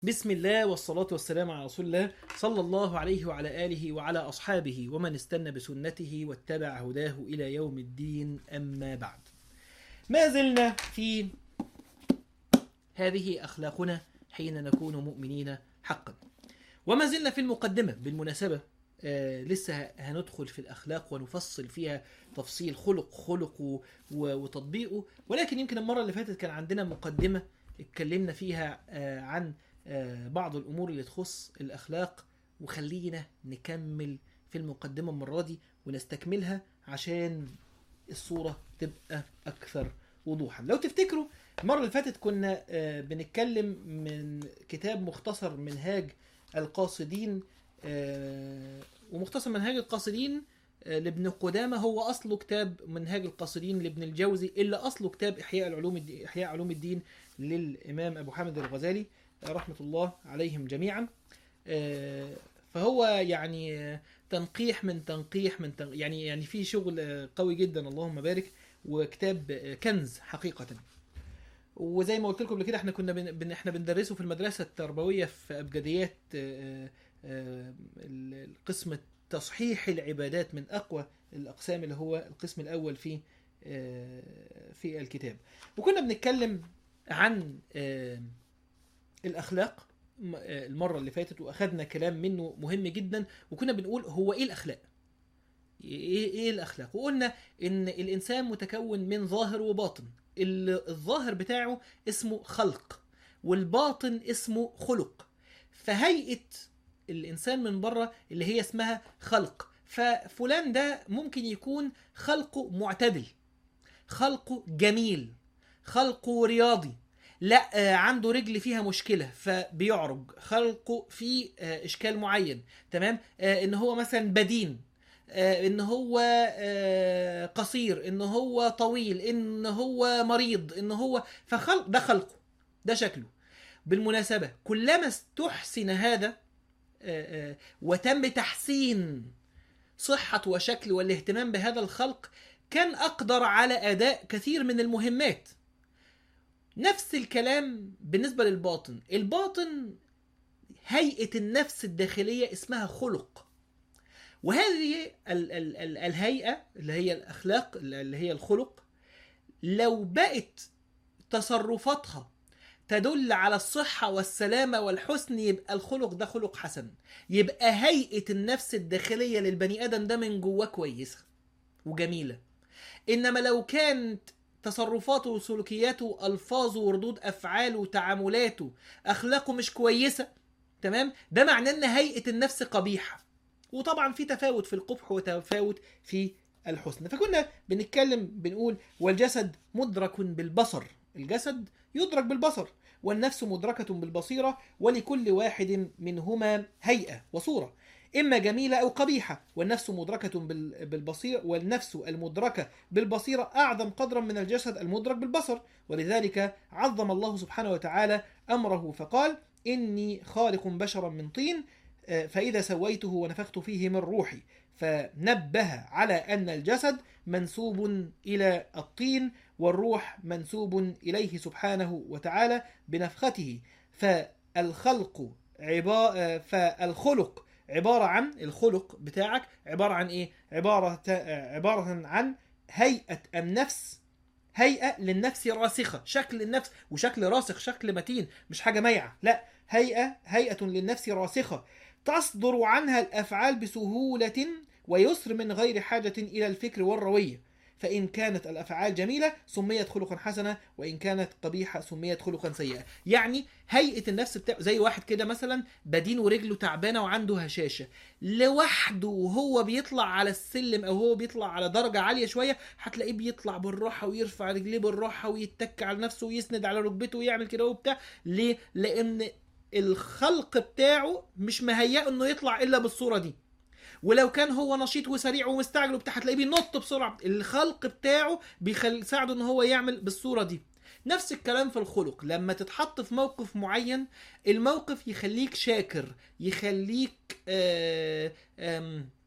بسم الله والصلاة والسلام على رسول الله صلى الله عليه وعلى آله وعلى أصحابه ومن استنى بسنته واتبع هداه إلى يوم الدين أما بعد ما زلنا في هذه أخلاقنا حين نكون مؤمنين حقا وما زلنا في المقدمة بالمناسبة آه لسه هندخل في الأخلاق ونفصل فيها تفصيل خلق خلق و- و- وتطبيقه ولكن يمكن المرة اللي فاتت كان عندنا مقدمة اتكلمنا فيها آه عن آه، بعض الامور اللي تخص الاخلاق وخلينا نكمل في المقدمه المره دي ونستكملها عشان الصوره تبقى اكثر وضوحا لو تفتكروا المره اللي فاتت كنا آه، بنتكلم من كتاب مختصر منهاج القاصدين آه، ومختصر منهاج القاصدين آه، لابن قدامه هو اصله كتاب منهاج القاصدين لابن الجوزي اللي اصله كتاب احياء العلوم الدين احياء علوم الدين للامام ابو حامد الغزالي رحمة الله عليهم جميعا آه، فهو يعني آه، تنقيح من تنقيح من تنقيح يعني يعني في شغل آه، قوي جدا اللهم بارك وكتاب آه، كنز حقيقة وزي ما قلت لكم قبل كده احنا كنا بن بن- احنا بندرسه في المدرسة التربوية في أبجديات آه، آه، ال- القسم تصحيح العبادات من أقوى الأقسام اللي هو القسم الأول في آه، في الكتاب وكنا بنتكلم عن آه، الاخلاق م- آه، المره اللي فاتت واخدنا كلام منه مهم جدا وكنا بنقول هو ايه الاخلاق ايه ايه الاخلاق وقلنا ان الانسان متكون من ظاهر وباطن ال- الظاهر بتاعه اسمه خلق والباطن اسمه خلق فهيئه الانسان من بره اللي هي اسمها خلق ففلان ده ممكن يكون خلقه معتدل خلقه جميل خلقه رياضي لا آه، عنده رجل فيها مشكله فبيعرج خلقه في آه، اشكال معين تمام آه، ان هو مثلا بدين آه، ان هو آه، قصير ان هو طويل ان هو مريض ان هو فخلق ده خلقه ده شكله بالمناسبه كلما استحسن هذا آه، آه، وتم تحسين صحه وشكل والاهتمام بهذا الخلق كان اقدر على اداء كثير من المهمات نفس الكلام بالنسبة للباطن الباطن هيئة النفس الداخلية اسمها خلق وهذه ال ال ال الهيئة اللي هي الأخلاق اللي هي الخلق لو بقت تصرفاتها تدل على الصحة والسلامة والحسن يبقى الخلق ده خلق حسن يبقى هيئة النفس الداخلية للبني آدم ده من جواه كويسة وجميلة إنما لو كانت تصرفاته وسلوكياته والفاظه وردود افعاله وتعاملاته اخلاقه مش كويسه تمام ده معناه ان هيئه النفس قبيحه وطبعا في تفاوت في القبح وتفاوت في الحسن فكنا بنتكلم بنقول والجسد مدرك بالبصر الجسد يدرك بالبصر والنفس مدركة بالبصيرة ولكل واحد منهما هيئة وصورة إما جميلة أو قبيحة والنفس مدركة بال- بالبصير والنفس المدركة بالبصيرة أعظم قدرا من الجسد المدرك بالبصر ولذلك عظم الله سبحانه وتعالى أمره فقال إني خالق بشرا من طين آه، فإذا سويته ونفخت فيه من روحي فنبه على أن الجسد منسوب إلى الطين والروح منسوب إليه سبحانه وتعالى بنفخته فالخلق عبا... آه، فالخلق عبارة عن الخلق بتاعك عبارة عن إيه؟ عبارة آه، عبارة عن هيئة النفس هيئة للنفس راسخة شكل النفس وشكل راسخ شكل متين مش حاجة ميعة لا هيئة هيئة للنفس راسخة تصدر عنها الأفعال بسهولة ويسر من غير حاجة إلى الفكر والروية فإن كانت الأفعال جميلة سميت خلقا حسنا وإن كانت قبيحة سميت خلقا سيئا يعني هيئة النفس بتاع زي واحد كده مثلا بدين ورجله تعبانة وعنده هشاشة لوحده وهو بيطلع على السلم أو هو بيطلع على درجة عالية شوية هتلاقيه بيطلع بالراحة ويرفع رجليه بالراحة ويتك على نفسه ويسند على ركبته ويعمل كده وبتاع ليه؟ لأن الخلق بتاعه مش مهيئه انه يطلع الا بالصوره دي ولو كان هو نشيط وسريع ومستعجل وبتاع هتلاقيه بينط بسرعه الخلق بتاعه بيساعده ان هو يعمل بالصوره دي نفس الكلام في الخلق لما تتحط في موقف معين الموقف يخليك شاكر يخليك آه آم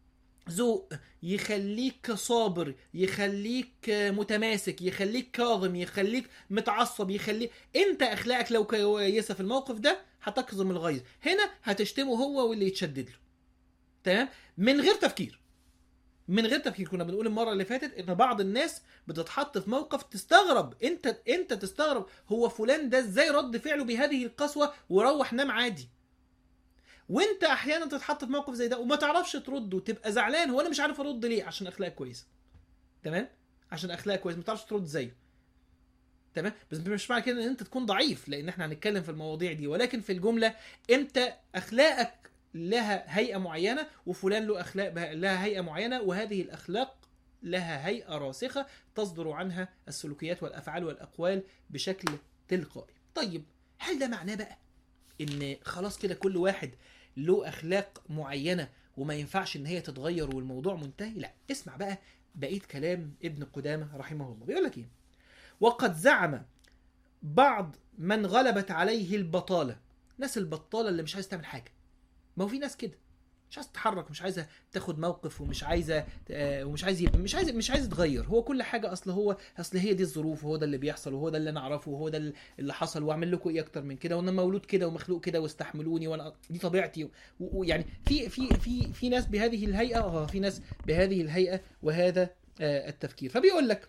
ذوق يخليك صابر يخليك متماسك يخليك كاظم يخليك متعصب يخليك انت اخلاقك لو كويسه في الموقف ده هتكظم الغيظ هنا هتشتمه هو واللي يتشدد له تمام من غير تفكير من غير تفكير كنا بنقول المره اللي فاتت ان بعض الناس بتتحط في موقف تستغرب انت انت تستغرب هو فلان ده ازاي رد فعله بهذه القسوه وروح نام عادي وانت احيانا تتحط في موقف زي ده وما تعرفش ترد وتبقى زعلان هو انا مش عارف ارد ليه عشان اخلاقك كويسه تمام عشان اخلاقك كويس ما تعرفش ترد زيه تمام بس مش معنى كده ان انت تكون ضعيف لان احنا هنتكلم في المواضيع دي ولكن في الجمله انت اخلاقك لها هيئه معينه وفلان له اخلاق لها هيئه معينه وهذه الاخلاق لها هيئه راسخه تصدر عنها السلوكيات والافعال والاقوال بشكل تلقائي طيب هل ده معناه بقى ان خلاص كده كل واحد له اخلاق معينه وما ينفعش ان هي تتغير والموضوع منتهي لا اسمع بقى بقيه كلام ابن قدامه رحمه الله بيقول لك ايه وقد زعم بعض من غلبت عليه البطاله ناس البطاله اللي مش عايز تعمل حاجه ما هو في ناس كده مش عايزه تتحرك مش عايزه تاخد موقف ومش عايزه آه، ومش عايز يبقى مش عايز مش عايز يتغير هو كل حاجه اصل هو اصل هي دي الظروف وهو ده اللي بيحصل وهو ده اللي انا اعرفه وهو ده اللي حصل واعمل لكم ايه اكتر من كده وانا مولود كده ومخلوق كده واستحملوني وانا دي طبيعتي ويعني في في في في ناس بهذه الهيئه اه في ناس بهذه الهيئه وهذا آه التفكير فبيقول لك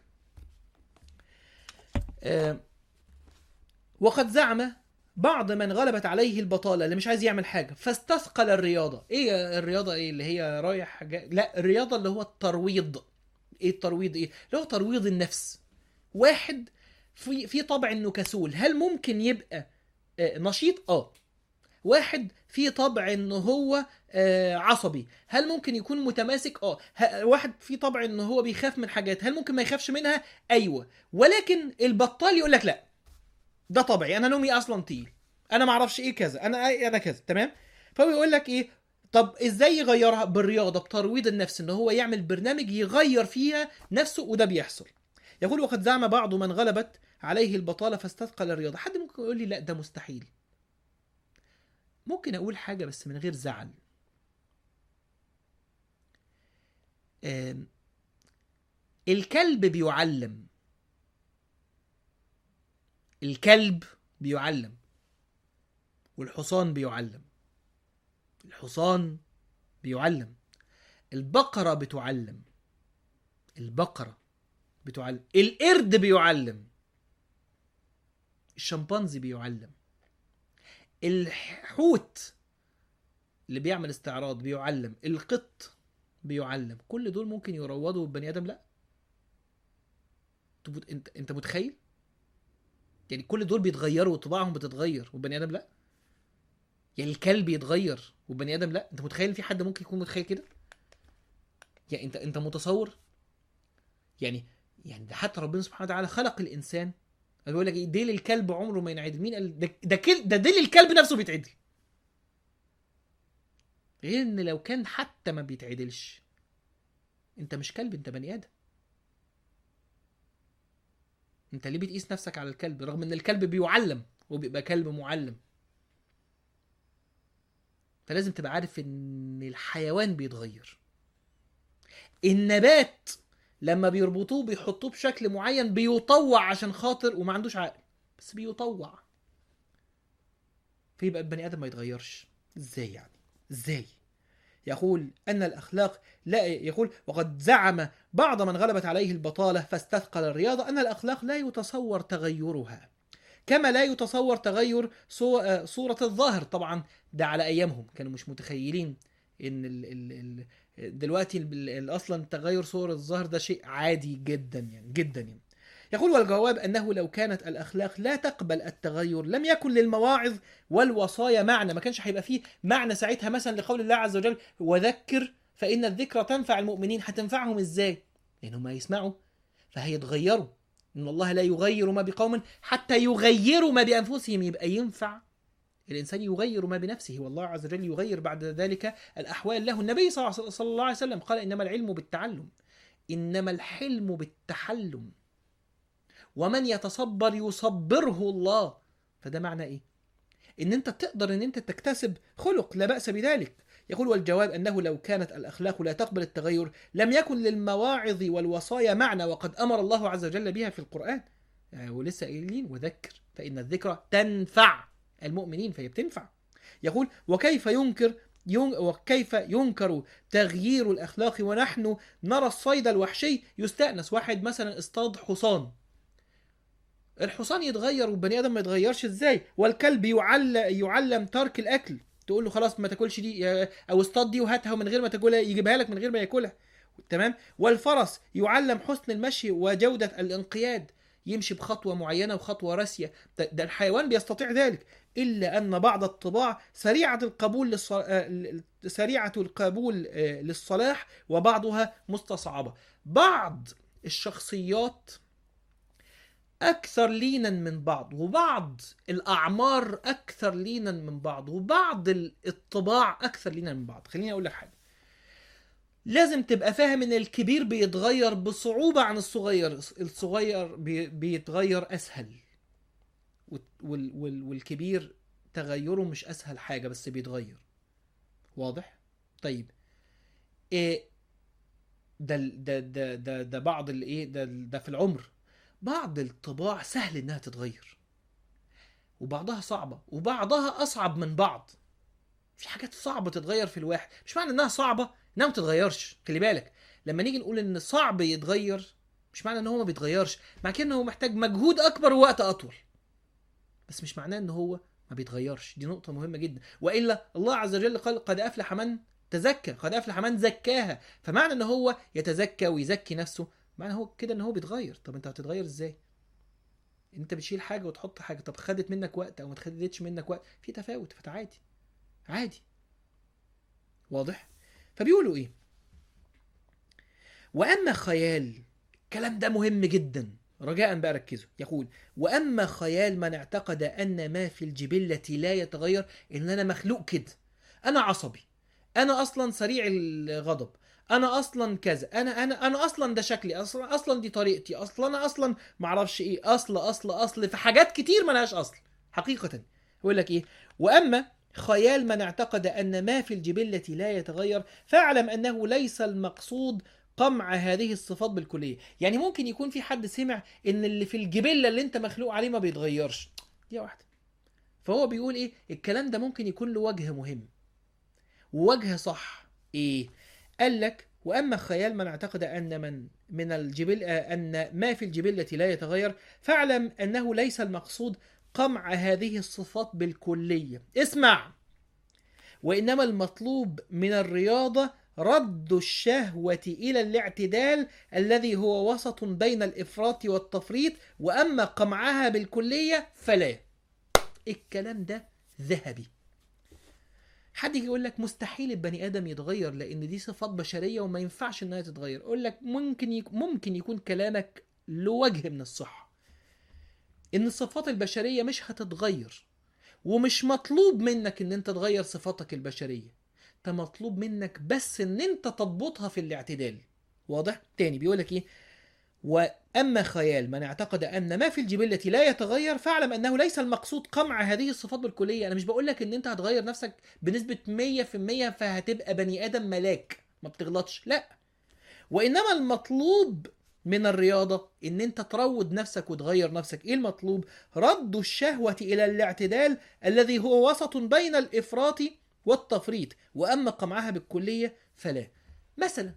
آه وقد زعم بعض من غلبت عليه البطالة اللي مش عايز يعمل حاجة فاستثقل الرياضة ايه الرياضة ايه اللي هي رايح جا... لا الرياضة اللي هو الترويض ايه الترويض ايه اللي هو ترويض النفس واحد في في طبع انه كسول هل ممكن يبقى آه نشيط اه واحد في طبع ان هو آه عصبي هل ممكن يكون متماسك اه واحد في طبع ان هو بيخاف من حاجات هل ممكن ما يخافش منها ايوه ولكن البطال يقول لك لا ده طبيعي انا نومي اصلا تقيل انا ما اعرفش ايه كذا انا انا كذا تمام فهو يقول لك ايه طب ازاي يغيرها بالرياضه بترويض النفس ان هو يعمل برنامج يغير فيها نفسه وده بيحصل يقول وقد زعم بعض من غلبت عليه البطاله فاستثقل الرياضه حد ممكن يقول لي لا ده مستحيل ممكن اقول حاجه بس من غير زعل الكلب بيعلم الكلب بيعلم والحصان بيعلم الحصان بيعلم البقرة بتعلم البقرة بتعلم القرد بيعلم الشمبانزي بيعلم الحوت اللي بيعمل استعراض بيعلم القط بيعلم كل دول ممكن يروضوا البني ادم لا انت انت متخيل يعني كل دول بيتغيروا وطباعهم بتتغير والبني ادم لا يعني الكلب يتغير والبني ادم لا انت متخيل في حد ممكن يكون متخيل كده يعني انت انت متصور يعني يعني ده حتى ربنا سبحانه وتعالى خلق الانسان بيقول لك ايه ديل الكلب عمره ما ينعدل مين قال ده ده, كل ده ديل الكلب نفسه بيتعدل غير ان لو كان حتى ما بيتعدلش انت مش كلب انت بني ادم انت ليه بتقيس نفسك على الكلب رغم ان الكلب بيعلم وبيبقى كلب معلم فلازم تبقى عارف ان الحيوان بيتغير النبات لما بيربطوه بيحطوه بشكل معين بيطوع عشان خاطر وما عندوش عقل بس بيطوع فيبقى البني ادم ما يتغيرش ازاي يعني ازاي يقول أن الأخلاق لا يقول وقد زعم بعض من غلبت عليه البطالة فاستثقل الرياضة أن الأخلاق لا يتصور تغيرها كما لا يتصور تغير صورة الظاهر طبعا ده على أيامهم كانوا مش متخيلين ان ال ال ال دلوقتي اصلا تغير صور الظاهر ده شيء عادي جدا يعني جدا يعني يقول والجواب انه لو كانت الاخلاق لا تقبل التغير لم يكن للمواعظ والوصايا معنى ما كانش هيبقى فيه معنى ساعتها مثلا لقول الله عز وجل وذكر فان الذكرى تنفع المؤمنين هتنفعهم ازاي لانهم هيسمعوا فهيتغيروا ان الله لا يغير ما بقوم حتى يغيروا ما بانفسهم يبقى ينفع الانسان يغير ما بنفسه والله عز وجل يغير بعد ذلك الاحوال له النبي صلى الله عليه وسلم قال انما العلم بالتعلم انما الحلم بالتحلم ومن يتصبر يصبره الله فده معنى ايه ان انت تقدر ان انت تكتسب خلق لا باس بذلك يقول والجواب أنه لو كانت الأخلاق لا تقبل التغير لم يكن للمواعظ والوصايا معنى وقد أمر الله عز وجل بها في القرآن آه، ولسه قايلين وذكر فإن الذكرى تنفع المؤمنين فهي بتنفع يقول وكيف ينكر ين وكيف ينكر تغيير الأخلاق ونحن نرى الصيد الوحشي يستأنس واحد مثلا اصطاد حصان الحصان يتغير والبني ادم ما يتغيرش ازاي والكلب يعل يعلم ترك الاكل تقول له خلاص ما تاكلش دي يا- او اصطاد دي وهاتها من غير ما تاكلها يجيبها لك من غير ما ياكلها تمام والفرس يعلم حسن المشي وجوده الانقياد يمشي بخطوه معينه وخطوه راسيه ده, ده الحيوان بيستطيع ذلك الا ان بعض الطباع سريعه القبول للص... آه، سريعه القبول آه، للصلاح وبعضها مستصعبه بعض الشخصيات اكثر لينا من بعض وبعض الاعمار اكثر لينا من بعض وبعض ال- الطباع اكثر لينا من بعض خليني اقول لك حاجه لازم تبقى فاهم ان الكبير بيتغير بصعوبه عن الصغير الصغير بي- بيتغير اسهل وال- وال- وال- والكبير تغيره مش اسهل حاجه بس بيتغير واضح طيب ايه ده ال- ده ده ده, ده بعض الايه ده ده في العمر بعض الطباع سهل انها تتغير وبعضها صعبة وبعضها أصعب من بعض في حاجات صعبة تتغير في الواحد مش معنى إنها صعبة إنها ما تتغيرش خلي بالك لما نيجي نقول إن صعب يتغير مش معنى إن هو ما بيتغيرش مع كده إن هو محتاج مجهود أكبر ووقت أطول بس مش معناه إن هو ما بيتغيرش دي نقطة مهمة جدا وإلا الله عز وجل قال قد أفلح من تزكى قد أفلح من زكاها فمعنى إن هو يتزكى ويزكي نفسه معنى هو كده ان هو بيتغير طب انت هتتغير ازاي انت بتشيل حاجه وتحط حاجه طب خدت منك وقت او ما خدتش منك وقت في تفاوت فعادي عادي واضح فبيقولوا ايه واما خيال الكلام ده مهم جدا رجاء بقى ركزوا يقول واما خيال من اعتقد ان ما في الجبله لا يتغير ان انا مخلوق كده انا عصبي انا اصلا سريع الغضب انا اصلا كذا انا انا انا اصلا ده شكلي اصلا اصلا دي طريقتي اصلا انا اصلا ما اعرفش ايه اصل اصل اصل في حاجات كتير ملهاش اصل حقيقه يقول لك ايه واما خيال من اعتقد ان ما في الجبله لا يتغير فاعلم انه ليس المقصود قمع هذه الصفات بالكليه يعني ممكن يكون في حد سمع ان اللي في الجبله اللي انت مخلوق عليه ما بيتغيرش دي واحده فهو بيقول ايه الكلام ده ممكن يكون له وجه مهم ووجه صح ايه قال لك واما خيال من اعتقد ان من من الجبل ان ما في الجبله لا يتغير فاعلم انه ليس المقصود قمع هذه الصفات بالكليه اسمع وانما المطلوب من الرياضه رد الشهوه الى الاعتدال الذي هو وسط بين الافراط والتفريط واما قمعها بالكليه فلا الكلام ده ذهبي حد يجي يقول لك مستحيل البني ادم يتغير لان دي صفات بشريه وما ينفعش انها تتغير اقول لك ممكن يك... ممكن يكون كلامك له وجه من الصحه ان الصفات البشريه مش هتتغير ومش مطلوب منك ان انت تغير صفاتك البشريه انت مطلوب منك بس ان انت تضبطها في الاعتدال واضح تاني بيقول لك ايه واما خيال من اعتقد ان ما في الجبله لا يتغير فاعلم انه ليس المقصود قمع هذه الصفات بالكليه انا مش بقول لك ان انت هتغير نفسك بنسبه 100% فهتبقى بني ادم ملاك ما بتغلطش لا وانما المطلوب من الرياضة إن أنت تروض نفسك وتغير نفسك، إيه المطلوب؟ رد الشهوة إلى الاعتدال الذي هو وسط بين الإفراط والتفريط، وأما قمعها بالكلية فلا. مثلا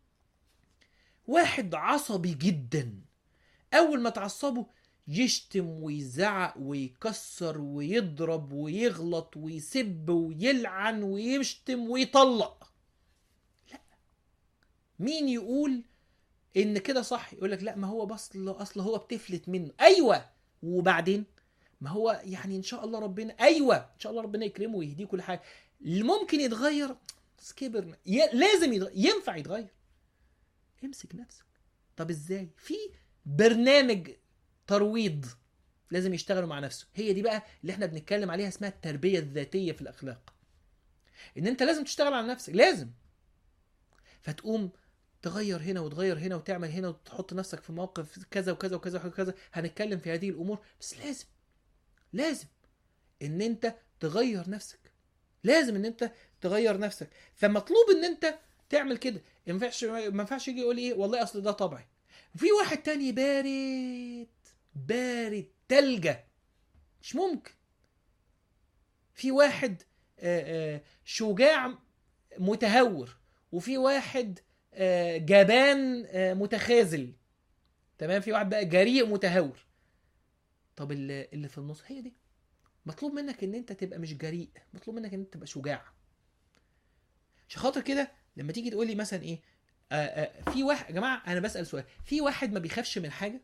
واحد عصبي جدا أول ما تعصبه يشتم ويزعق ويكسر ويضرب ويغلط ويسب ويلعن ويشتم ويطلق. لا مين يقول ان كده صح يقول لك لا ما هو بصل اصل هو بتفلت منه ايوه وبعدين ما هو يعني ان شاء الله ربنا ايوه ان شاء الله ربنا يكرمه ويهديه كل حاجه اللي ممكن يتغير بس كبر ي... لازم يتغير ينفع يتغير امسك نفسك طب ازاي في برنامج ترويض لازم يشتغلوا مع نفسه هي دي بقى اللي احنا بنتكلم عليها اسمها التربيه الذاتيه في الاخلاق ان انت لازم تشتغل على نفسك لازم فتقوم تغير هنا وتغير هنا وتعمل هنا وتحط نفسك في موقف كذا وكذا وكذا وكذا هنتكلم في هذه الامور بس لازم لازم ان انت تغير نفسك لازم ان انت تغير نفسك فمطلوب ان انت تعمل كده ما ينفعش ما ينفعش يجي يقول ايه والله اصل ده طبعي وفي واحد تاني بارد بارد تلجة مش ممكن في واحد آه، آه، شجاع متهور وفي واحد آه، جبان آه، متخاذل تمام في واحد بقى جريء متهور طب اللي اللي في النص هي دي مطلوب منك ان انت تبقى مش جريء مطلوب منك ان انت تبقى شجاع عشان خاطر كده لما تيجي تقول لي مثلا ايه آه آه في واحد يا جماعه انا بسال سؤال في واحد ما بيخافش من حاجه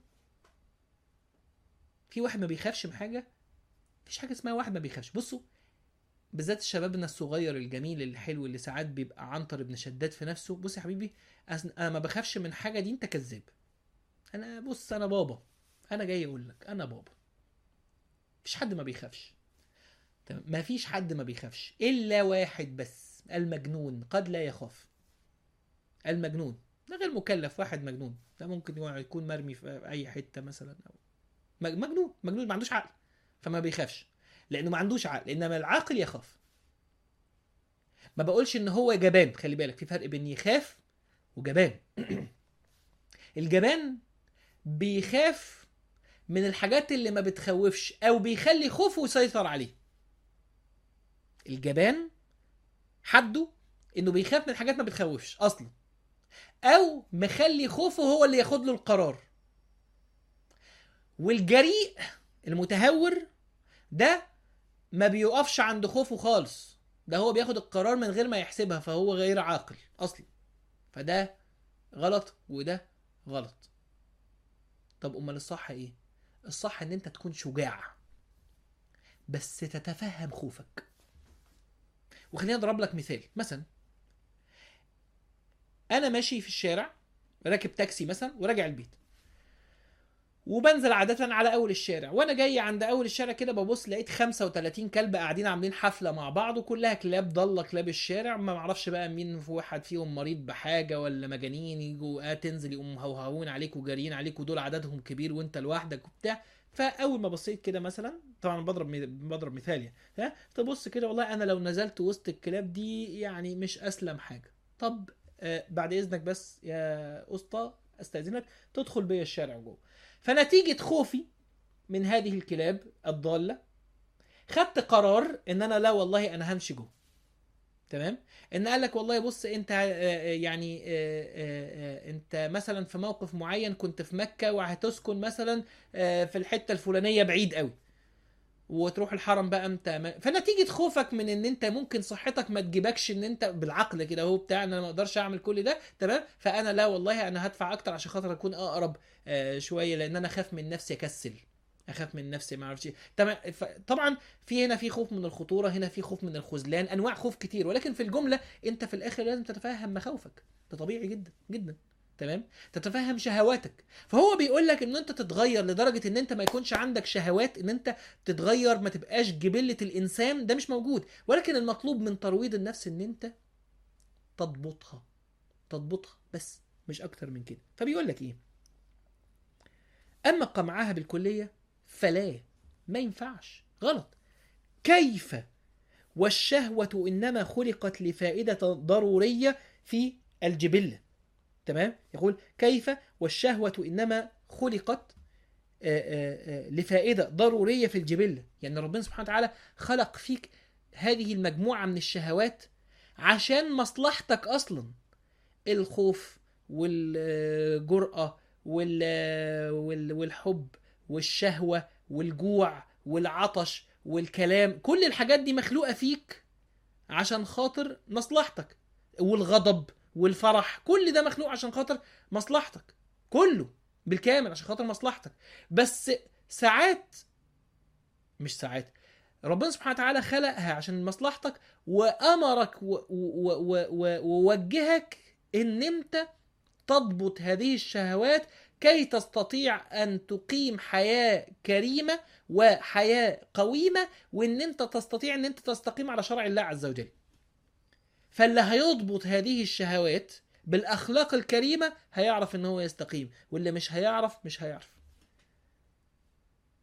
في واحد ما بيخافش من حاجه مفيش حاجه اسمها واحد ما بيخافش بصوا بالذات شبابنا الصغير الجميل الحلو اللي ساعات بيبقى عنتر ابن شداد في نفسه بص يا حبيبي أصل انا ما بخافش من حاجه دي انت كذاب انا بص انا بابا انا جاي اقول لك انا بابا مفيش حد ما بيخافش تمام مفيش حد ما بيخافش الا واحد بس المجنون قد لا يخاف المجنون ده غير مكلف واحد مجنون ده ممكن يكون مرمي في اي حته مثلا او مج- مجنون مجنون ما عندوش عقل فما بيخافش لانه ما عندوش عقل انما العاقل يخاف ما بقولش ان هو جبان خلي بالك في فرق بين يخاف وجبان الجبان بيخاف من الحاجات اللي ما بتخوفش او بيخلي خوفه يسيطر عليه الجبان حده انه بيخاف من حاجات ما بتخوفش اصلا او مخلي خوفه هو اللي ياخد له القرار والجريء المتهور ده ما بيقفش عند خوفه خالص ده هو بياخد القرار من غير ما يحسبها فهو غير عاقل اصلا فده غلط وده غلط طب امال الصح ايه الصح ان انت تكون شجاع بس تتفهم خوفك وخليني اضرب لك مثال مثلا انا ماشي في الشارع راكب تاكسي مثلا وراجع البيت وبنزل عادة على أول الشارع وأنا جاي عند أول الشارع كده ببص لقيت 35 كلب قاعدين عاملين حفلة مع بعض وكلها كلاب ضالة كلاب الشارع ما معرفش بقى مين في واحد فيهم مريض بحاجة ولا مجانين يجوا آه تنزل يقوموا مهوهوين عليك وجاريين عليك ودول عددهم كبير وأنت لوحدك وبتاع فأول ما بصيت كده مثلا طبعا بضرب مي- بضرب مثال يعني ها تبص كده والله أنا لو نزلت وسط الكلاب دي يعني مش أسلم حاجة طب آه بعد إذنك بس يا أسطى أستأذنك تدخل بيا الشارع جوه فنتيجة خوفي من هذه الكلاب الضالة خدت قرار ان انا لا والله انا همشي جوه تمام ان قال لك والله بص انت آه، آه، يعني آه، آه، آه، انت مثلا في موقف معين كنت في مكة وهتسكن مثلا آه، في الحتة الفلانية بعيد قوي وتروح الحرم بقى انت ما- فنتيجة خوفك من ان انت ممكن صحتك ما تجيبكش ان انت بالعقل كده اهو بتاع ان انا ما اقدرش اعمل كل ده تمام فانا لا والله انا هدفع اكتر عشان خاطر اكون اقرب آه، شويه لان انا اخاف من نفسي اكسل اخاف من نفسي ما اعرفش إيه. تمام ف- طبعا في هنا في خوف من الخطوره هنا في خوف من الخذلان انواع خوف كتير ولكن في الجمله انت في الاخر لازم تتفهم مخاوفك ده طبيعي جدا جدا تمام تتفهم شهواتك فهو بيقول لك ان انت تتغير لدرجه ان انت ما يكونش عندك شهوات ان انت تتغير ما تبقاش جبله الانسان ده مش موجود ولكن المطلوب من ترويض النفس ان انت تضبطها تضبطها بس مش اكتر من كده فبيقول لك ايه اما قمعها بالكليه فلا ما ينفعش غلط كيف والشهوه انما خلقت لفائده ضروريه في الجبله تمام يقول كيف والشهوه انما خلقت آه، آه، آه، لفائده ضروريه في الجبله يعني ربنا سبحانه وتعالى خلق فيك هذه المجموعه من الشهوات عشان مصلحتك اصلا الخوف والجرأة وال- وال- والحب والشهوة والجوع والعطش والكلام كل الحاجات دي مخلوقة فيك عشان خاطر مصلحتك والغضب والفرح كل ده مخلوق عشان خاطر مصلحتك كله بالكامل عشان خاطر مصلحتك بس ساعات مش ساعات ربنا سبحانه وتعالى خلقها عشان مصلحتك وامرك و- و- و- و- ووجهك ان انت تضبط هذه الشهوات كي تستطيع ان تقيم حياه كريمه وحياه قويمه وان انت تستطيع ان انت تستقيم على شرع الله عز وجل. فاللي هيضبط هذه الشهوات بالاخلاق الكريمه هيعرف ان هو يستقيم واللي مش هيعرف مش هيعرف.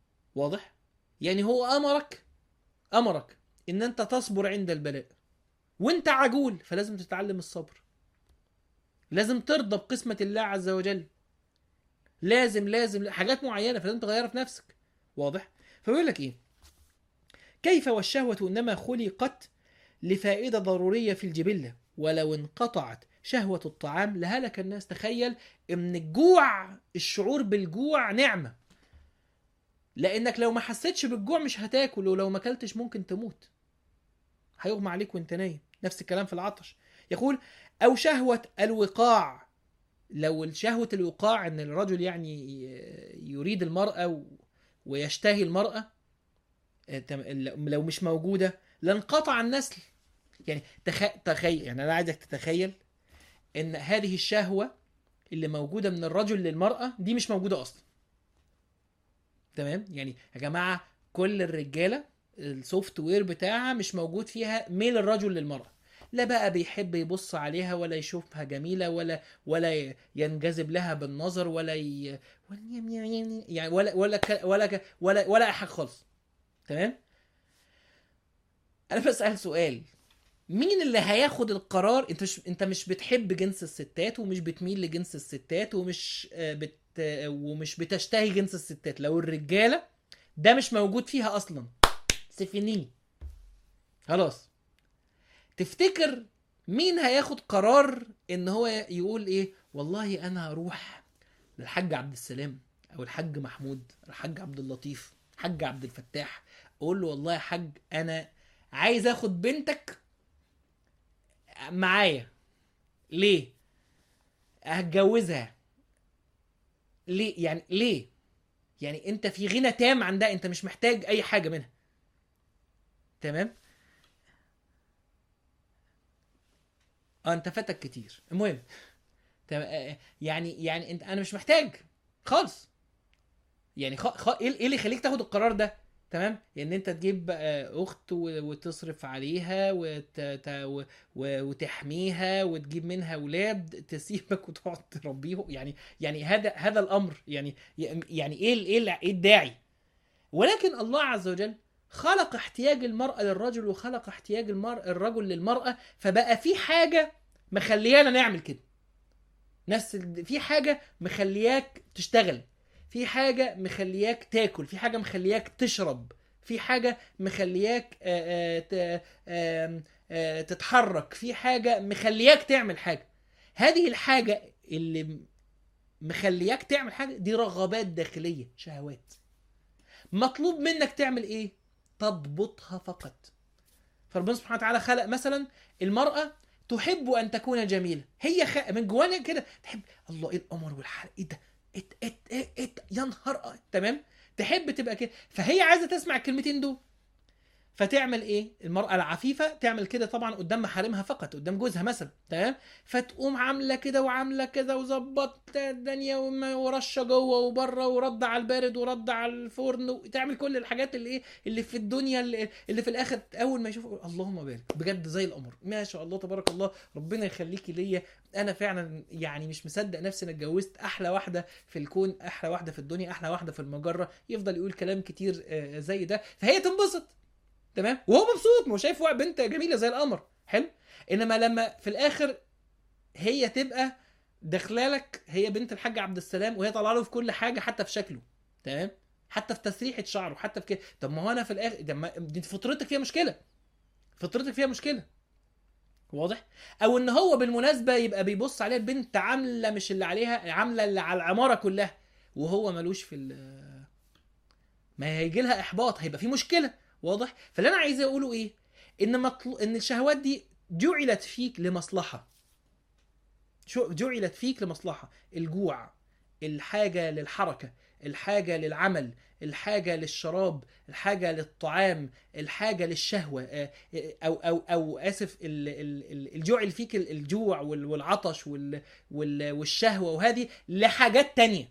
واضح؟ يعني هو امرك امرك ان انت تصبر عند البلاء وانت عجول فلازم تتعلم الصبر لازم ترضى بقسمة الله عز وجل لازم لازم حاجات معينة فلازم تغيرها في نفسك واضح فبيقول لك ايه كيف والشهوة انما خلقت لفائدة ضرورية في الجبلة ولو انقطعت شهوة الطعام لهلك الناس تخيل ان الجوع الشعور بالجوع نعمة لانك لو ما حسيتش بالجوع مش هتاكل ولو ما اكلتش ممكن تموت هيغمى عليك وانت نايم نفس الكلام في العطش يقول او شهوة الوقاع لو شهوة الوقاع ان الرجل يعني يريد المرأة و- ويشتهي المرأة آه، تم- لو مش موجودة لانقطع النسل يعني تخ... تخيل يعني انا عايزك تتخيل ان هذه الشهوة اللي موجودة من الرجل للمرأة دي مش موجودة اصلا تمام يعني يا جماعة كل الرجالة السوفت وير بتاعها مش موجود فيها ميل الرجل للمرأة لا بقى بيحب يبص عليها ولا يشوفها جميلة ولا ولا ينجذب لها بالنظر ولا ي... ولا يعني ولا ولا ك... ولا ك... ولا ولا اي حاجة خالص تمام انا بسأل سؤال مين اللي هياخد القرار انت مش انت مش بتحب جنس الستات ومش بتميل لجنس الستات ومش آه، بت آه، ومش بتشتهي جنس الستات لو الرجاله ده مش موجود فيها اصلا سفنيني خلاص تفتكر مين هياخد قرار ان هو يقول ايه والله انا هروح للحاج عبد السلام او الحاج محمود الحاج عبد اللطيف حاج عبد الفتاح اقول له والله يا حاج انا عايز اخد بنتك معايا ليه هتجوزها ليه يعني ليه يعني انت في غنى تام عن ده انت مش محتاج اي حاجه منها تمام اه انت فاتك كتير المهم تمام آه، يعني يعني انت انا مش محتاج خالص يعني خ... خ... ايه إيه اللي يخليك تاخد القرار ده تمام ان انت تجيب آه، اخت و- وتصرف عليها وت... ت... و... و... وتحميها وتجيب منها اولاد تسيبك وتقعد تربيهم يعني يعني هذا هذا الامر يعني يعني ايه ال- ايه ال- ايه الداعي ولكن الله عز وجل خلق احتياج المرأة للرجل وخلق احتياج المرأة الرجل للمرأة فبقى في حاجة مخليانا نعمل كده نفس ال- في حاجة مخلياك تشتغل في حاجة مخلياك تاكل في حاجة مخلياك تشرب في حاجة مخلياك آه، آه، ت- آم، آه، تتحرك في حاجة مخلياك تعمل حاجة هذه الحاجة اللي م- مخلياك تعمل حاجة دي رغبات داخلية شهوات مطلوب منك تعمل ايه تضبطها فقط فربنا سبحانه وتعالى خلق مثلا المرأة تحب أن تكون جميلة هي خ... من جوانا كده تحب الله ايه القمر والحلقة ايه ده ات ات ات, ات يا نهار أ- تمام تحب تبقى كده فهي عايزة تسمع الكلمتين دول فتعمل ايه المرأة العفيفة تعمل كده طبعا قدام محارمها فقط قدام جوزها مثلا تمام فتقوم عاملة كده وعاملة كده وظبط الدنيا وما- ورشة جوه وبره ورد على البارد ورد على الفرن وتعمل كل الحاجات اللي ايه اللي في الدنيا اللي, اللي في الاخر اول ما يشوف يقول اللهم بارك بجد زي القمر ما شاء الله تبارك الله ربنا يخليكي ليا انا فعلا يعني مش مصدق نفسي انا اتجوزت احلى واحده في الكون احلى واحده في الدنيا احلى واحده في المجره يفضل يقول كلام كتير آه، زي ده فهي تنبسط تمام وهو مبسوط ما هو شايف واحد بنت جميله زي القمر حلو انما لما في الاخر هي تبقى داخلالك هي بنت الحاج عبد السلام وهي طالعه له في كل حاجه حتى في شكله تمام حتى في تسريحه شعره حتى في كده طب ما هو انا في الاخر ده ما- دي فطرتك فيها مشكله فطرتك فيها مشكله واضح او ان هو بالمناسبه يبقى بيبص عليها البنت عامله مش اللي عليها عامله اللي على العماره كلها وهو ملوش في ال- ما هيجي لها احباط هيبقى في مشكله واضح فاللي انا عايز اقوله ايه ان مطل... ان الشهوات دي جعلت فيك لمصلحه شو جعلت فيك لمصلحه الجوع الحاجه للحركه الحاجه للعمل الحاجه للشراب الحاجه للطعام الحاجه للشهوه آه، او او او اسف ال- ال- ال- الجوع اللي فيك ال- الجوع وال- والعطش وال- وال- والشهوه وهذه لحاجات تانية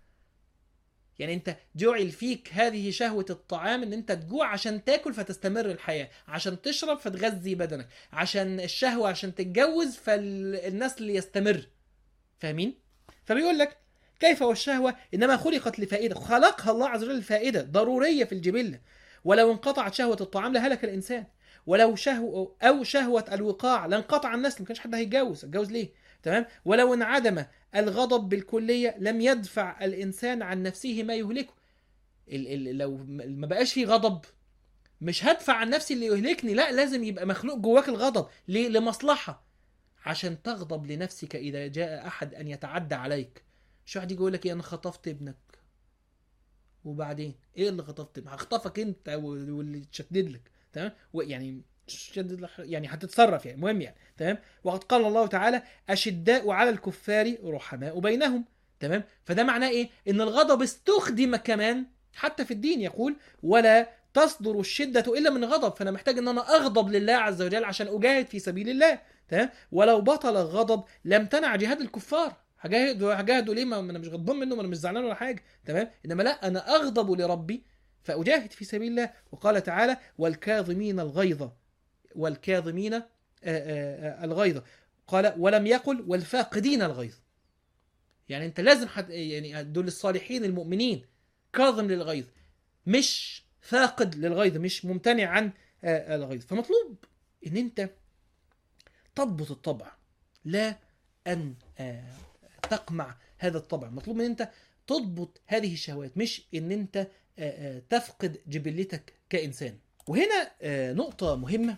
يعني انت جوعل فيك هذه شهوة الطعام ان انت تجوع عشان تاكل فتستمر الحياة عشان تشرب فتغذي بدنك عشان الشهوة عشان تتجوز فالنسل يستمر فاهمين فبيقول لك كيف والشهوة انما خلقت لفائدة خلقها الله عز وجل لفائدة ضرورية في الجبلة ولو انقطعت شهوة الطعام لهلك الانسان ولو شهو او شهوه الوقاع لانقطع النسل ما كانش حد هيتجوز اتجوز ليه تمام ولو انعدم الغضب بالكليه لم يدفع الانسان عن نفسه ما يهلكه ال ال لو ما بقاش فيه غضب مش هدفع عن نفسي اللي يهلكني لا لازم يبقى مخلوق جواك الغضب ليه لمصلحه عشان تغضب لنفسك اذا جاء احد ان يتعدى عليك مش واحد يجي يقول لك إيه انا خطفت ابنك وبعدين ايه اللي خطفت ابنك هخطفك انت واللي تشدد لك تمام يعني تشدد لك يعني هتتصرف يعني المهم يعني تمام وقد قال الله تعالى اشداء على الكفار رحماء بينهم تمام فده معناه ايه ان الغضب استخدم كمان حتى في الدين يقول ولا تصدر الشدة إلا من غضب فأنا محتاج أن أنا أغضب لله عز وجل عشان أجاهد في سبيل الله تمام ولو بطل الغضب لم تنع جهاد الكفار هجاهد هجاهده ليه ما انا مش غضبان منه ما انا مش زعلان ولا حاجه تمام انما لا انا اغضب لربي فاجاهد في سبيل الله وقال تعالى والكاظمين الغيظ والكاظمين آآ آآ الغيظ قال ولم يقل والفاقدين الغيظ يعني انت لازم حد يعني دول الصالحين المؤمنين كاظم للغيظ مش فاقد للغيظ مش ممتنع عن الغيظ فمطلوب ان انت تضبط الطبع لا ان تقمع هذا الطبع مطلوب من انت تضبط هذه الشهوات مش ان انت تفقد جبلتك كانسان وهنا نقطه مهمه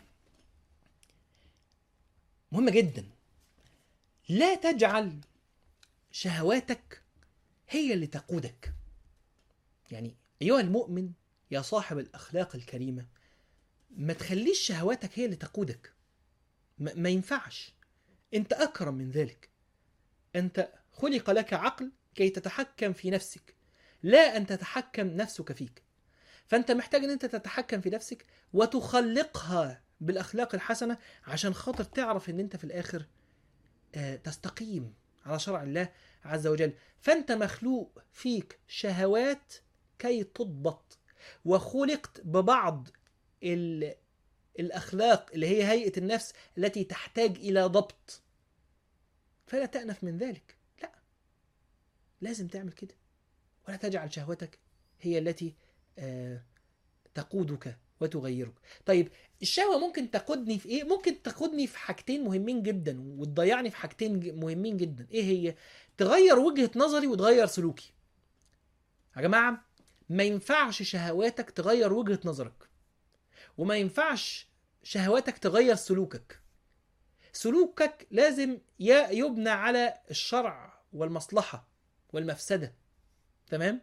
مهمه جدا لا تجعل شهواتك هي اللي تقودك يعني ايها المؤمن يا صاحب الاخلاق الكريمه ما تخليش شهواتك هي اللي تقودك ما, ما ينفعش انت اكرم من ذلك انت خلق لك عقل كي تتحكم في نفسك لا ان تتحكم نفسك فيك فانت محتاج ان انت تتحكم في نفسك وتخلقها بالاخلاق الحسنه عشان خاطر تعرف ان انت في الاخر تستقيم على شرع الله عز وجل فانت مخلوق فيك شهوات كي تضبط وخلقت ببعض الاخلاق اللي هي هيئه النفس التي تحتاج الى ضبط فلا تأنف من ذلك لا لازم تعمل كده ولا تجعل شهوتك هي التي آه تقودك وتغيرك طيب الشهوة ممكن تقودني في ايه ممكن تقودني في حاجتين مهمين جدا وتضيعني في حاجتين مهمين جدا ايه هي تغير وجهة نظري وتغير سلوكي يا جماعة ما ينفعش شهواتك تغير وجهة نظرك وما ينفعش شهواتك تغير سلوكك سلوكك لازم يبنى على الشرع والمصلحة والمفسدة تمام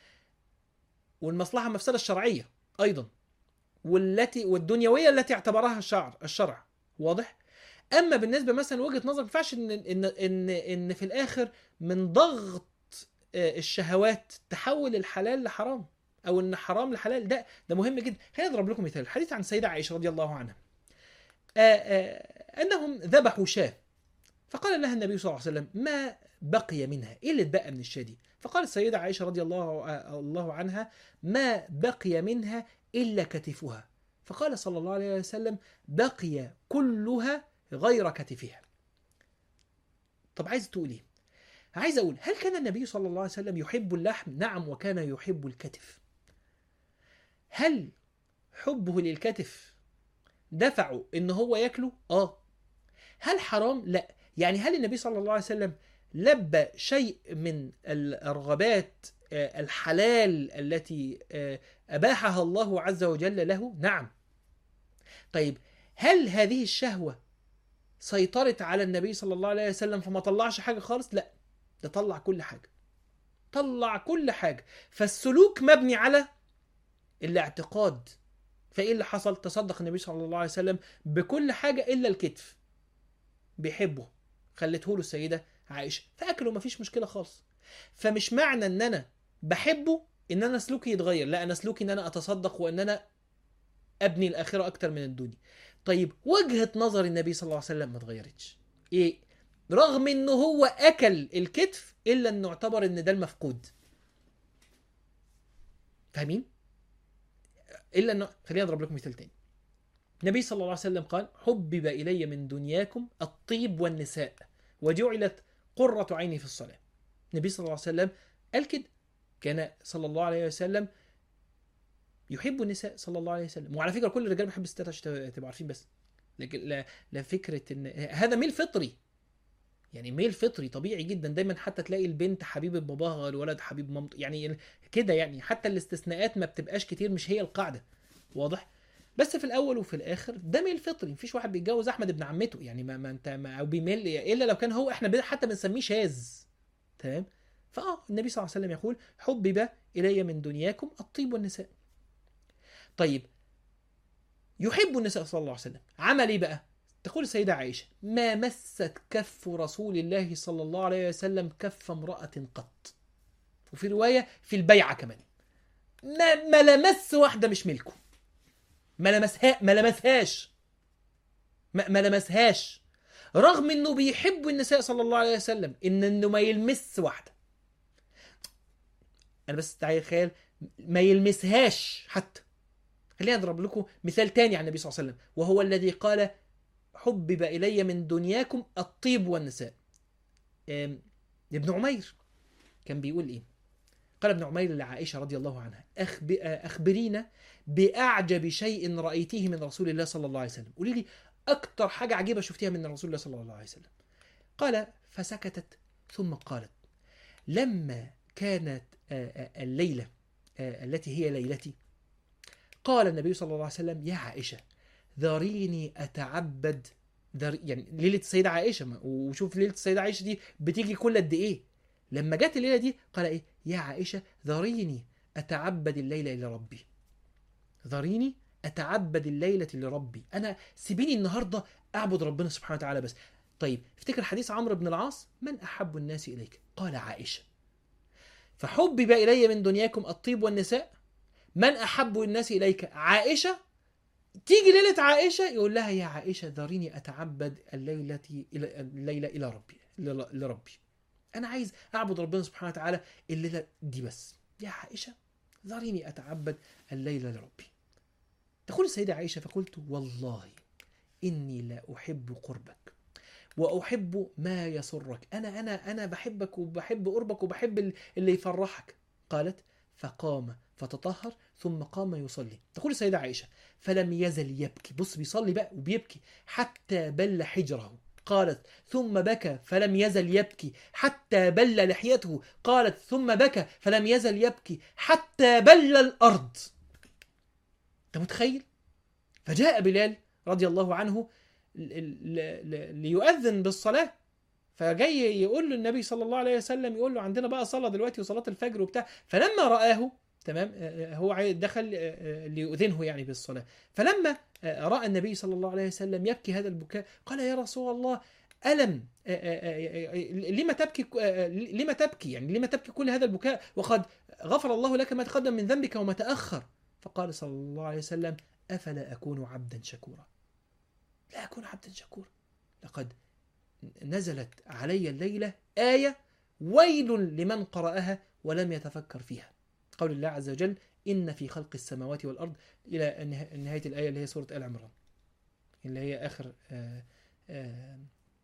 والمصلحة المفسدة الشرعية أيضا والتي والدنيوية التي اعتبرها الشرع الشرع واضح أما بالنسبة مثلا وجهة نظر ما ينفعش إن إن إن إن في الآخر من ضغط الشهوات تحول الحلال لحرام أو إن حرام لحلال ده ده مهم جدا خلينا نضرب لكم مثال الحديث عن السيدة عائشة رضي الله عنها آآ آآ انهم ذبحوا شاة فقال لها النبي صلى الله عليه وسلم ما بقي منها ايه اللي اتبقى من الشاة دي فقالت السيدة عائشة رضي الله الله عنها ما بقي منها الا كتفها فقال صلى الله عليه وسلم بقي كلها غير كتفها طب عايز تقول ايه عايز اقول هل كان النبي صلى الله عليه وسلم يحب اللحم نعم وكان يحب الكتف هل حبه للكتف دفعه ان هو ياكله اه هل حرام لا يعني هل النبي صلى الله عليه وسلم لبى شيء من الرغبات الحلال التي اباحها الله عز وجل له نعم طيب هل هذه الشهوه سيطرت على النبي صلى الله عليه وسلم فما طلعش حاجه خالص لا ده طلع كل حاجه طلع كل حاجه فالسلوك مبني على الاعتقاد فايه اللي حصل تصدق النبي صلى الله عليه وسلم بكل حاجه الا الكتف بيحبه خلته له السيده عائشه فاكله مفيش مشكله خالص فمش معنى ان انا بحبه ان انا سلوكي يتغير لا انا سلوكي ان انا اتصدق وان انا ابني الاخره اكتر من الدنيا طيب وجهه نظر النبي صلى الله عليه وسلم ما اتغيرتش ايه رغم انه هو اكل الكتف الا انه اعتبر ان ده المفقود فاهمين الا انه خليني اضرب لكم مثال تاني النبي صلى الله عليه وسلم قال حبب الي من دنياكم الطيب والنساء وجعلت قرة عيني في الصلاة النبي صلى الله عليه وسلم قال كده كان صلى الله عليه وسلم يحب النساء صلى الله عليه وسلم وعلى فكره كل الرجال بيحب الستات عشان تبقوا عارفين بس لكن لا, لا فكره ان هذا ميل فطري يعني ميل فطري طبيعي جدا دايما حتى تلاقي البنت حبيبه باباها الولد حبيب مامته يعني كده يعني حتى الاستثناءات ما بتبقاش كتير مش هي القاعده واضح بس في الاول وفي الاخر ده ميل فطري مفيش واحد بيتجوز احمد ابن عمته يعني ما, ما انت ما او بيميل الا لو كان هو احنا بن- حتى بنسميه شاذ تمام فاه النبي صلى الله عليه وسلم يقول حبب الي من دنياكم الطيب والنساء طيب يحب النساء صلى الله عليه وسلم عمل ايه بقى تقول السيدة عائشة ما مست كف رسول الله صلى الله عليه وسلم كف امرأة قط وفي رواية في البيعة كمان ما, ما لمس واحدة مش ملكه ما لمسها ما لمسهاش ما, ما لمسهاش رغم انه بيحب النساء صلى الله عليه وسلم ان انه ما يلمس واحدة انا بس تعالى تخيل ما يلمسهاش حتى خلينا اضرب لكم مثال تاني عن النبي صلى الله عليه وسلم وهو الذي قال حبب الي من دنياكم الطيب والنساء آم، ابن عمير كان بيقول ايه قال ابن عمير لعائشه رضي الله عنها أخب... اخبرينا باعجب شيء رايتيه من رسول الله صلى الله عليه وسلم قولي لي اكتر حاجه عجيبه شفتيها من رسول الله صلى الله عليه وسلم قال فسكتت ثم قالت لما كانت آه، آه، الليله آه، التي هي ليلتي قال النبي صلى الله عليه وسلم يا عائشه ذريني اتعبد ذر... يعني ليله السيده عائشه ما- وشوف ليله السيده عائشه دي بتيجي كل قد ايه لما جت الليله دي قال ايه يا عائشه ذريني اتعبد الليله الى ربي ذريني اتعبد الليله لربي انا سيبيني النهارده اعبد ربنا سبحانه وتعالى بس طيب افتكر حديث عمرو بن العاص من احب الناس اليك قال عائشه فحبب الي من دنياكم الطيب والنساء من احب الناس اليك عائشه تيجي ليله عائشه يقول لها يا عائشه ذريني اتعبد الليله الى الليله الى ربي لربي انا عايز اعبد ربنا سبحانه وتعالى الليله دي بس يا عائشه ذريني اتعبد الليله لربي تقول السيده عائشه فقلت والله اني لا احب قربك واحب ما يسرك انا انا انا بحبك وبحب قربك وبحب ال- اللي يفرحك قالت فقام فتطهر ثم قام يصلي تقول السيده عائشه فلم يزل يبكي بص بيصلي بقى وبيبكي حتى بل حجره قالت ثم بكى فلم يزل يبكي حتى بل لحيته قالت ثم بكى فلم يزل يبكي حتى بل الارض انت متخيل فجاء بلال رضي الله عنه ل- ل- ل- ليؤذن بالصلاه فجاي يقول له النبي صلى الله عليه وسلم يقول له عندنا بقى صلاه دلوقتي وصلاه الفجر وبتاع فلما رآه تمام آه، آه، هو عاي- دخل آه، آه، ليؤذنه يعني بالصلاه فلما آه، راى النبي صلى الله عليه وسلم يبكي هذا البكاء قال يا رسول الله الم آه، آه، آه، آه، لما تبكي آه، لما تبكي يعني لما تبكي كل هذا البكاء وقد غفر الله لك ما تقدم من ذنبك وما تاخر فقال صلى الله عليه وسلم افلا اكون عبدا شكورا لا اكون عبدا شكورا لقد نزلت علي الليله ايه ويل لمن قراها ولم يتفكر فيها قول الله عز وجل إن في خلق السماوات والأرض إلى نه- نهاية الآية اللي هي سورة آل عمران اللي هي آخر آه، آه،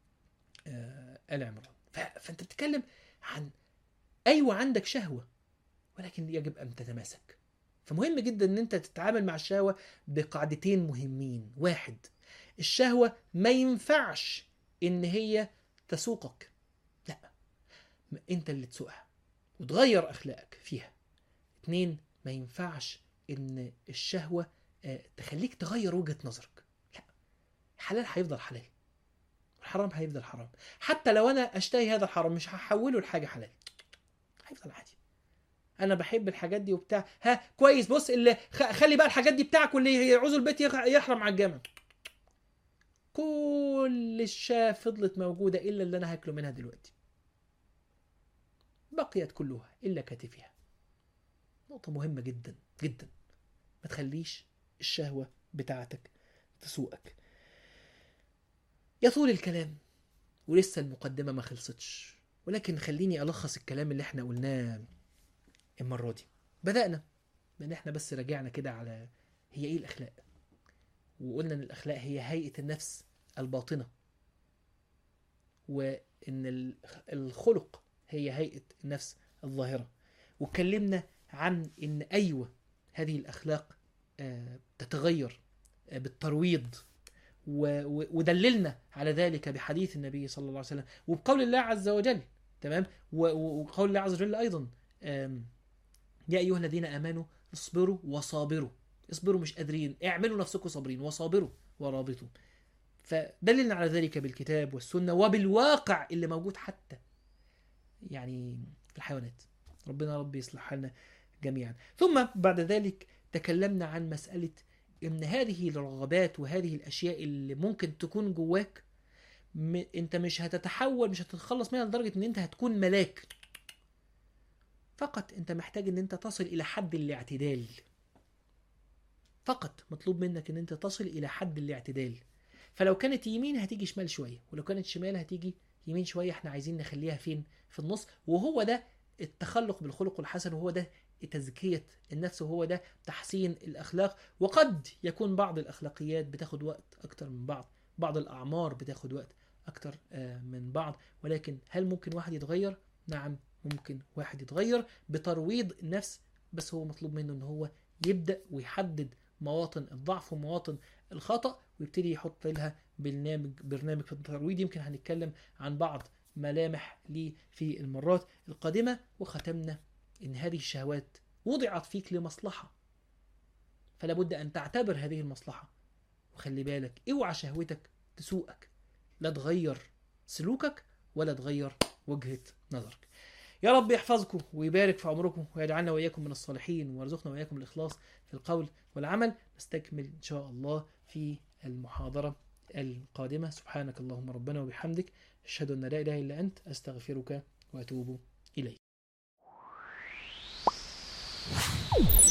آه، آل عمران ف- فأنت بتتكلم عن أيوة عندك شهوة ولكن يجب أن تتماسك فمهم جدا أن أنت تتعامل مع الشهوة بقاعدتين مهمين واحد الشهوة ما ينفعش إن هي تسوقك لا أنت اللي تسوقها وتغير أخلاقك فيها اتنين ما ينفعش ان الشهوة آه، تخليك تغير وجهة نظرك لا الحلال هيفضل حلال والحرام هيفضل حرام حتى لو انا اشتهي هذا الحرام مش هحوله لحاجة حلال هيفضل عادي انا بحب الحاجات دي وبتاع ها كويس بص اللي خ- خلي بقى الحاجات دي بتاعك واللي يعوز البيت يخ- يحرم على الجامع كل الشاه فضلت موجودة الا اللي انا هاكله منها دلوقتي بقيت كلها الا كتفها نقطة مهمة جدا جدا ما تخليش الشهوة بتاعتك تسوقك يطول الكلام ولسه المقدمة ما خلصتش ولكن خليني ألخص الكلام اللي احنا قلناه المرة دي بدأنا بأن احنا بس راجعنا كده على هي ايه الأخلاق وقلنا ان الأخلاق هي هيئة النفس الباطنة وان ال- الخلق هي هيئة النفس الظاهرة واتكلمنا عن ان ايوه هذه الاخلاق آه، تتغير آه، بالترويض و- و- ودللنا على ذلك بحديث النبي صلى الله عليه وسلم وبقول الله عز وجل تمام و- و- وقول الله عز وجل ايضا آم، يا ايها الذين امنوا اصبروا وصابروا اصبروا مش قادرين اعملوا نفسكم صابرين وصابروا ورابطوا فدللنا على ذلك بالكتاب والسنه وبالواقع اللي موجود حتى يعني في الحيوانات ربنا رب يصلح حالنا جميعا ثم بعد ذلك تكلمنا عن مسألة ان هذه الرغبات وهذه الاشياء اللي ممكن تكون جواك م... انت مش هتتحول مش هتتخلص منها لدرجة ان انت هتكون ملاك فقط انت محتاج ان انت تصل الى حد الاعتدال فقط مطلوب منك ان انت تصل الى حد الاعتدال فلو كانت يمين هتيجي شمال شوية ولو كانت شمال هتيجي يمين شوية احنا عايزين نخليها فين في النص وهو ده التخلق بالخلق الحسن وهو ده تزكية النفس وهو ده تحسين الأخلاق وقد يكون بعض الأخلاقيات بتاخد وقت أكتر من بعض بعض الأعمار بتاخد وقت أكتر آه، من بعض ولكن هل ممكن واحد يتغير؟ نعم ممكن واحد يتغير بترويض النفس بس هو مطلوب منه ان هو يبدأ ويحدد مواطن الضعف ومواطن الخطأ ويبتدي يحط لها برنامج برنامج في الترويض يمكن هنتكلم عن بعض ملامح ليه في المرات القادمة وختمنا ان هذه الشهوات وضعت فيك لمصلحة فلا بد ان تعتبر هذه المصلحة وخلي بالك اوعى شهوتك تسوقك لا تغير سلوكك ولا تغير وجهة نظرك يا رب يحفظكم ويبارك في عمركم ويجعلنا وإياكم من الصالحين ويرزقنا وإياكم الإخلاص في القول والعمل نستكمل إن شاء الله في المحاضرة القادمة سبحانك اللهم ربنا وبحمدك أشهد أن لا إله إلا أنت أستغفرك وأتوب إليك